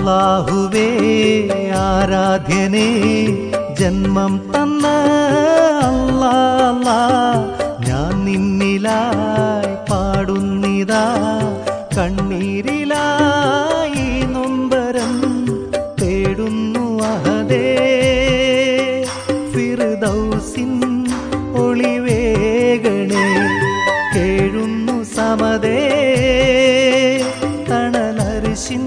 അല്ലാഹുവേ ആരാധ്യനേ ജന്മം തന്ന അല്ലാ അല്ലാ, ഞാൻ നിന്നിലായി പാടുന്നിതാ കണ്ണീരിലായി നൊമ്പരം തേടുന്നു അഹദേ ഫിർദൗസിൻ ഒളിവേഗണേ കേഴുന്നു സമതേ തണലരിശിൻ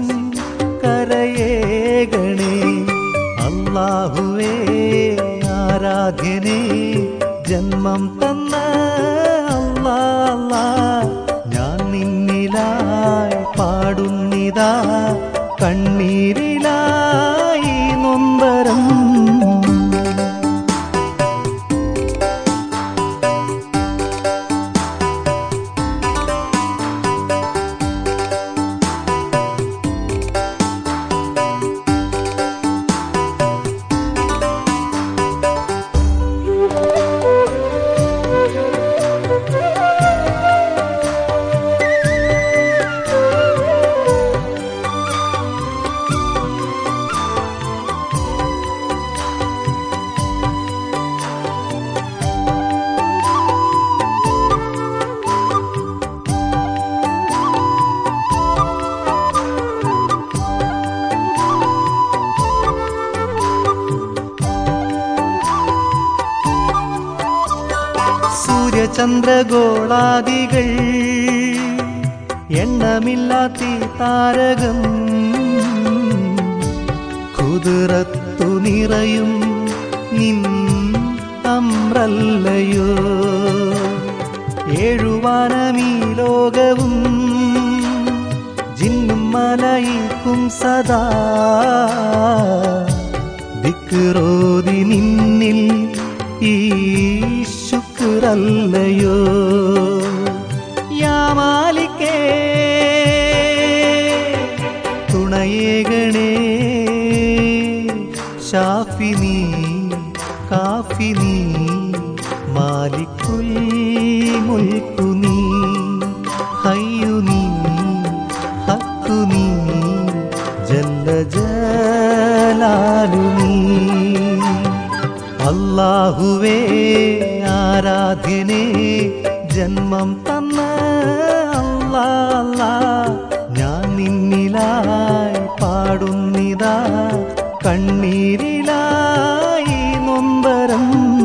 കരയേകണേ അല്ലാഹുവേ ആരാധ്യനേ ജന്മം തന്ന അല്ലാ അല്ലാ, ഞാൻ നിന്നിലായി പാടുന്നിതാ കണ്ണീരിലായി നൊമ്പരം സൂര്യചന്ദ്രഗോളാദികൾ എണ്ണമില്ലാത്ത ഈ താരകം കുതിരത്തു നിറയും നിൻ അമ്രല്ലയോ ഏഴുവാനമീ ലോകവും ജിന്നും മലയിക്കും സദാ ദിക്റോതി നിന്നിൽ ഈ ശുക്രല്ലയോ യാമാലിക്കേ തുണയേകണേ ഷാഫിനി കാഫിനി മാലിക്കുൽ മുൽക്കുനി ഹയ്യുനി ഹക്കുനി ജല്ല ജലാലുനി അല്ലാഹുവേ ആരാധ്യനേ ജന്മം തന്ന അല്ലാ അല്ലാ, ഞാൻ നിന്നിലായി പാടുന്നിതാ കണ്ണീരിലായി നൊമ്പരം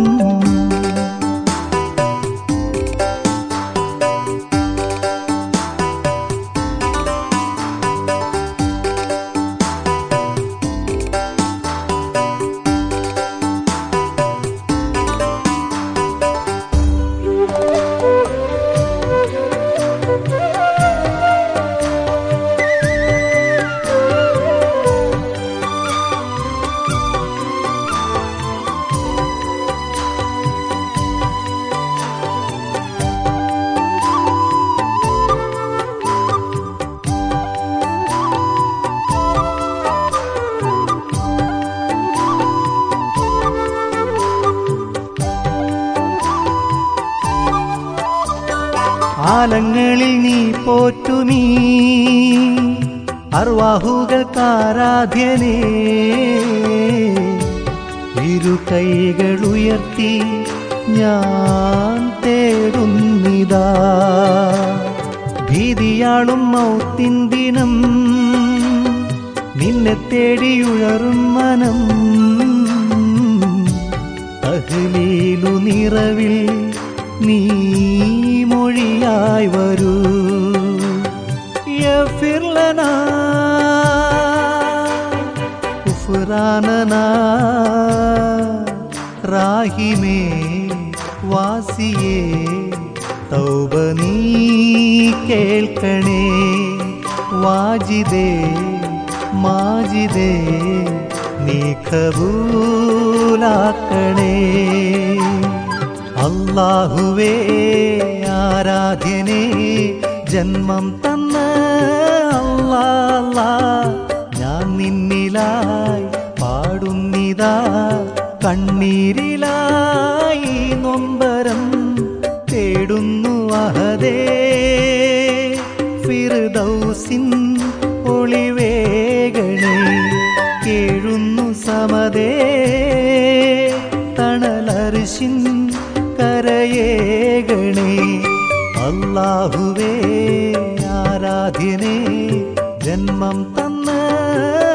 ആലങ്ങളിൽ നീ പോറ്റുമീ അർവാഹുകൾക്കാരാധ്യനേ ഇരു കൈകൾ ഉയർത്തി ഞാൻ തേടുന്നിതാ ഭീതിയാളും മൗത്തിൻ ദിനം നിന്നെ തേടിയുഴറും മനം അഹ്ലീലു നിറവിൽ നീ മൊഴിയായി വരൂ യഫിർലന ഉഫ്രാനന റാഹിമേ വാസിയേ തൗബ നീ കേൾക്കണേ വാജിദേ മാജിദേ നീ കബൂലാക്കണേ അല്ലാഹുവേ ആരാധ്യനേ ജന്മം തന്ന അല്ലാ അല്ലാ, ഞാൻ നിന്നിലായി പാടുന്നിതാ കണ്ണീരിലായി നൊമ്പരം തേടുന്നു അഹദേ ഫിർദൗസിൻ ഒളിവേഗണേ അഹദേ തണലരിശിൻ കരയേകണേ അല്ലാഹുവേ ആരാധ്യനേ ജന്മം തന്ന